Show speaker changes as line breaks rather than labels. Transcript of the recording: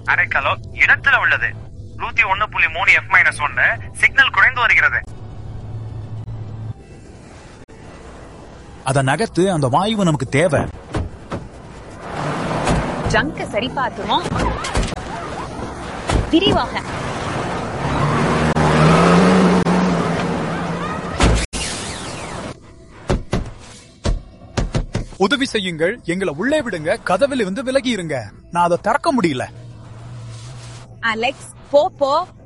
அரைக்கலோ இடத்துல உள்ளது நூத்தி ஒண்ணு புள்ளி மூணு எஃப் மைனஸ் ஒன்னு சிக்னல் குறைந்து வருகிறது
அத நகர்த்து அந்த வாயு நமக்கு தேவை
ஜங்க சரி பார்த்துவோம் விரிவாக
உதவி செய்யுங்கள் எங்களை உள்ளே விடுங்க கதவில் இருந்து விலகி இருங்க நான் அதை திறக்க முடியல
அலெக்ஸ் போ போ